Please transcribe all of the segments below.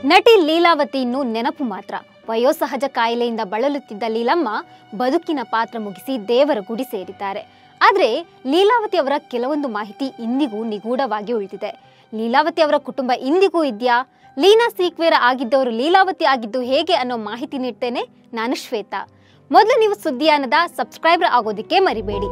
ನಟಿ ಲೀಲಾವತಿ ಇನ್ನು ನೆನಪು ಮಾತ್ರ ವಯೋಸಹಜ ಕಾಯಿಲೆಯಿಂದ ಬಳಲುತ್ತಿದ್ದ ಲೀಲಮ್ಮ ಬದುಕಿನ ಪಾತ್ರ ಮುಗಿಸಿ ದೇವರ ಗುಡಿ ಸೇರಿದ್ದಾರೆ ಆದರೆ ಲೀಲಾವತಿ ಅವರ ಕೆಲವೊಂದು ಮಾಹಿತಿ ಇಂದಿಗೂ ನಿಗೂಢವಾಗಿ ಉಳಿದಿದೆ ಲೀಲಾವತಿ ಅವರ ಕುಟುಂಬ ಇಂದಿಗೂ ಇದೆಯಾ ಲೀನಾ ಸೀಕ್ವೇರ ಆಗಿದ್ದವರು ಲೀಲಾವತಿ ಆಗಿದ್ದು ಹೇಗೆ ಅನ್ನೋ ಮಾಹಿತಿ ನೀಡ್ತೇನೆ ನಾನು ಶ್ವೇತಾ ಮೊದಲು ನೀವು ಸುದ್ದಿಯಾನದ ಸಬ್ಸ್ಕ್ರೈಬರ್ ಆಗೋದಕ್ಕೆ ಮರಿಬೇಡಿ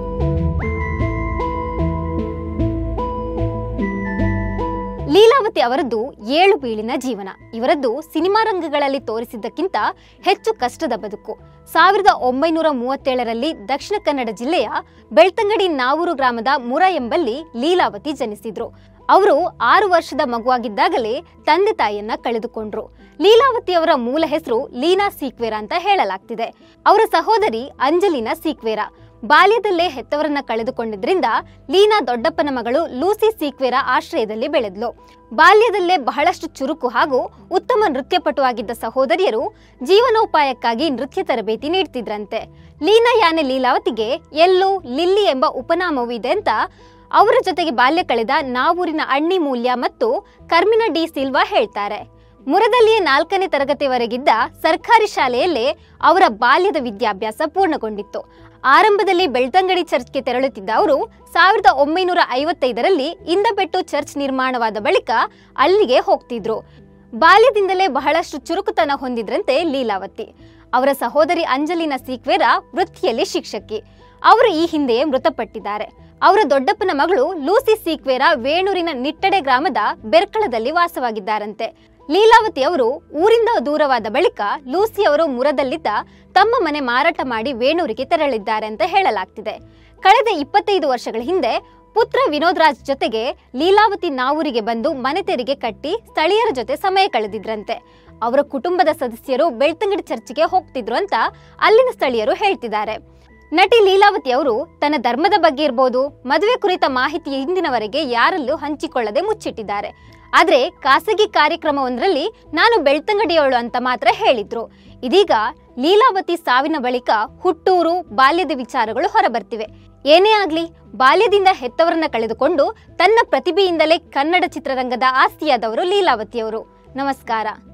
ಲೀಲಾವತಿ ಅವರದ್ದು ಏಳು ಬೀಳಿನ ಜೀವನ ಇವರದ್ದು ಸಿನಿಮಾ ರಂಗಗಳಲ್ಲಿ ತೋರಿಸಿದ್ದಕ್ಕಿಂತ ಹೆಚ್ಚು ಕಷ್ಟದ ಬದುಕು ಸಾವಿರದ ಒಂಬೈನೂರ ಮೂವತ್ತೇಳರಲ್ಲಿ ದಕ್ಷಿಣ ಕನ್ನಡ ಜಿಲ್ಲೆಯ ಬೆಳ್ತಂಗಡಿ ನಾವೂರು ಗ್ರಾಮದ ಮುರ ಎಂಬಲ್ಲಿ ಲೀಲಾವತಿ ಜನಿಸಿದ್ರು ಅವರು ಆರು ವರ್ಷದ ಮಗುವಾಗಿದ್ದಾಗಲೇ ತಂದೆ ತಾಯಿಯನ್ನ ಕಳೆದುಕೊಂಡ್ರು ಲೀಲಾವತಿ ಅವರ ಮೂಲ ಹೆಸರು ಲೀನಾ ಸೀಕ್ವೇರ ಅಂತ ಹೇಳಲಾಗ್ತಿದೆ ಅವರ ಸಹೋದರಿ ಅಂಜಲಿನಾ ಸೀಕ್ವೇರ ಬಾಲ್ಯದಲ್ಲೇ ಹೆತ್ತವರನ್ನ ಕಳೆದುಕೊಂಡಿದ್ರಿಂದ ಲೀನಾ ದೊಡ್ಡಪ್ಪನ ಮಗಳು ಲೂಸಿ ಸೀಕ್ವೇರ ಆಶ್ರಯದಲ್ಲಿ ಬೆಳೆದ್ಲು ಬಾಲ್ಯದಲ್ಲೇ ಬಹಳಷ್ಟು ಚುರುಕು ಹಾಗೂ ಉತ್ತಮ ನೃತ್ಯಪಟು ಆಗಿದ್ದ ಸಹೋದರಿಯರು ಜೀವನೋಪಾಯಕ್ಕಾಗಿ ನೃತ್ಯ ತರಬೇತಿ ನೀಡ್ತಿದ್ರಂತೆ ಲೀನಾ ಯಾನೆ ಲೀಲಾವತಿಗೆ ಎಲ್ಲೋ ಲಿಲ್ಲಿ ಎಂಬ ಉಪನಾಮವೂ ಇದೆ ಅಂತ ಅವರ ಜೊತೆಗೆ ಬಾಲ್ಯ ಕಳೆದ ನಾವೂರಿನ ಅಣ್ಣಿ ಮೂಲ್ಯ ಮತ್ತು ಕರ್ಮಿನ ಡಿ ಸಿಲ್ವಾ ಹೇಳ್ತಾರೆ ಮುರದಲ್ಲಿಯೇ ನಾಲ್ಕನೇ ತರಗತಿವರೆಗಿದ್ದ ಸರ್ಕಾರಿ ಶಾಲೆಯಲ್ಲೇ ಅವರ ಬಾಲ್ಯದ ವಿದ್ಯಾಭ್ಯಾಸ ಪೂರ್ಣಗೊಂಡಿತ್ತು ಆರಂಭದಲ್ಲಿ ಬೆಳ್ತಂಗಡಿ ಚರ್ಚ್ಗೆ ತೆರಳುತ್ತಿದ್ದ ಅವರು ಸಾವಿರದ ಒಂಬೈನೂರ ಐವತ್ತೈದರಲ್ಲಿ ಇಂದಬೆಟ್ಟು ಚರ್ಚ್ ನಿರ್ಮಾಣವಾದ ಬಳಿಕ ಅಲ್ಲಿಗೆ ಹೋಗ್ತಿದ್ರು ಬಾಲ್ಯದಿಂದಲೇ ಬಹಳಷ್ಟು ಚುರುಕುತನ ಹೊಂದಿದ್ರಂತೆ ಲೀಲಾವತಿ ಅವರ ಸಹೋದರಿ ಅಂಜಲಿನ ಸೀಕ್ವೇರ ವೃತ್ತಿಯಲ್ಲಿ ಶಿಕ್ಷಕಿ ಅವರು ಈ ಹಿಂದೆಯೇ ಮೃತಪಟ್ಟಿದ್ದಾರೆ ಅವರ ದೊಡ್ಡಪ್ಪನ ಮಗಳು ಲೂಸಿ ಸೀಕ್ವೇರ ವೇಣೂರಿನ ನಿಟ್ಟಡೆ ಗ್ರಾಮದ ಬೆರ್ಕಳದಲ್ಲಿ ವಾಸವಾಗಿದ್ದಾರಂತೆ ಲೀಲಾವತಿ ಅವರು ಊರಿಂದ ದೂರವಾದ ಬಳಿಕ ಲೂಸಿ ಅವರು ಮುರದಲ್ಲಿದ್ದ ತಮ್ಮ ಮನೆ ಮಾರಾಟ ಮಾಡಿ ವೇಣೂರಿಗೆ ತೆರಳಿದ್ದಾರೆ ಅಂತ ಹೇಳಲಾಗ್ತಿದೆ ಕಳೆದ ಇಪ್ಪತ್ತೈದು ವರ್ಷಗಳ ಹಿಂದೆ ಪುತ್ರ ವಿನೋದ್ ರಾಜ್ ಜೊತೆಗೆ ಲೀಲಾವತಿ ನಾವೂರಿಗೆ ಬಂದು ಮನೆ ತೆರಿಗೆ ಕಟ್ಟಿ ಸ್ಥಳೀಯರ ಜೊತೆ ಸಮಯ ಕಳೆದಿದ್ರಂತೆ ಅವರ ಕುಟುಂಬದ ಸದಸ್ಯರು ಬೆಳ್ತಂಗಡಿ ಚರ್ಚ್ಗೆ ಹೋಗ್ತಿದ್ರು ಅಂತ ಅಲ್ಲಿನ ಸ್ಥಳೀಯರು ಹೇಳ್ತಿದ್ದಾರೆ ನಟಿ ಲೀಲಾವತಿ ಅವರು ತನ್ನ ಧರ್ಮದ ಬಗ್ಗೆ ಇರ್ಬೋದು ಮದುವೆ ಕುರಿತ ಮಾಹಿತಿ ಇಂದಿನವರೆಗೆ ಯಾರಲ್ಲೂ ಹಂಚಿಕೊಳ್ಳದೆ ಮುಚ್ಚಿಟ್ಟಿದ್ದಾರೆ ಆದ್ರೆ ಖಾಸಗಿ ಕಾರ್ಯಕ್ರಮವೊಂದರಲ್ಲಿ ನಾನು ಬೆಳ್ತಂಗಡಿಯವಳು ಅಂತ ಮಾತ್ರ ಹೇಳಿದ್ರು ಇದೀಗ ಲೀಲಾವತಿ ಸಾವಿನ ಬಳಿಕ ಹುಟ್ಟೂರು ಬಾಲ್ಯದ ವಿಚಾರಗಳು ಹೊರಬರ್ತಿವೆ ಏನೇ ಆಗ್ಲಿ ಬಾಲ್ಯದಿಂದ ಹೆತ್ತವರನ್ನ ಕಳೆದುಕೊಂಡು ತನ್ನ ಪ್ರತಿಭೆಯಿಂದಲೇ ಕನ್ನಡ ಚಿತ್ರರಂಗದ ಆಸ್ತಿಯಾದವರು ಲೀಲಾವತಿಯವರು ನಮಸ್ಕಾರ